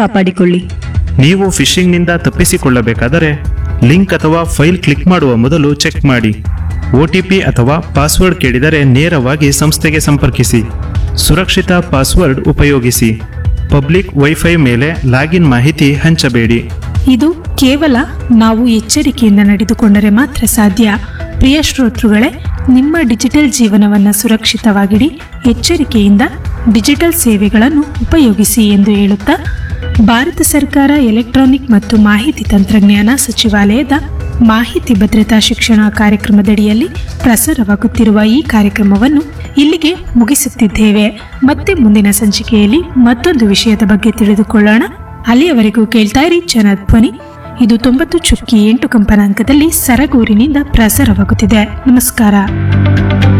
ಕಾಪಾಡಿಕೊಳ್ಳಿ ನೀವು ಫಿಶಿಂಗ್ನಿಂದ ತಪ್ಪಿಸಿಕೊಳ್ಳಬೇಕಾದರೆ ಲಿಂಕ್ ಅಥವಾ ಫೈಲ್ ಕ್ಲಿಕ್ ಮಾಡುವ ಮೊದಲು ಚೆಕ್ ಮಾಡಿ ಒ ಟಿ ಪಿ ಅಥವಾ ಪಾಸ್ವರ್ಡ್ ಕೇಳಿದರೆ ನೇರವಾಗಿ ಸಂಸ್ಥೆಗೆ ಸಂಪರ್ಕಿಸಿ ಸುರಕ್ಷಿತ ಪಾಸ್ವರ್ಡ್ ಉಪಯೋಗಿಸಿ ಪಬ್ಲಿಕ್ ವೈಫೈ ಮೇಲೆ ಲಾಗಿನ್ ಮಾಹಿತಿ ಹಂಚಬೇಡಿ ಇದು ಕೇವಲ ನಾವು ಎಚ್ಚರಿಕೆಯಿಂದ ನಡೆದುಕೊಂಡರೆ ಮಾತ್ರ ಸಾಧ್ಯ ಪ್ರಿಯ ಶ್ರೋತೃಗಳೇ ನಿಮ್ಮ ಡಿಜಿಟಲ್ ಜೀವನವನ್ನು ಸುರಕ್ಷಿತವಾಗಿಡಿ ಎಚ್ಚರಿಕೆಯಿಂದ ಡಿಜಿಟಲ್ ಸೇವೆಗಳನ್ನು ಉಪಯೋಗಿಸಿ ಎಂದು ಹೇಳುತ್ತಾ ಭಾರತ ಸರ್ಕಾರ ಎಲೆಕ್ಟ್ರಾನಿಕ್ ಮತ್ತು ಮಾಹಿತಿ ತಂತ್ರಜ್ಞಾನ ಸಚಿವಾಲಯದ ಮಾಹಿತಿ ಭದ್ರತಾ ಶಿಕ್ಷಣ ಕಾರ್ಯಕ್ರಮದಡಿಯಲ್ಲಿ ಪ್ರಸಾರವಾಗುತ್ತಿರುವ ಈ ಕಾರ್ಯಕ್ರಮವನ್ನು ಇಲ್ಲಿಗೆ ಮುಗಿಸುತ್ತಿದ್ದೇವೆ ಮತ್ತೆ ಮುಂದಿನ ಸಂಚಿಕೆಯಲ್ಲಿ ಮತ್ತೊಂದು ವಿಷಯದ ಬಗ್ಗೆ ತಿಳಿದುಕೊಳ್ಳೋಣ ಅಲ್ಲಿಯವರೆಗೂ ಕೇಳ್ತಾ ಇರಿ ಜನಧ್ವನಿ ಇದು ತೊಂಬತ್ತು ಚುಕ್ಕಿ ಎಂಟು ಕಂಪನಾಂಕದಲ್ಲಿ ಸರಗೂರಿನಿಂದ ಪ್ರಸಾರವಾಗುತ್ತಿದೆ ನಮಸ್ಕಾರ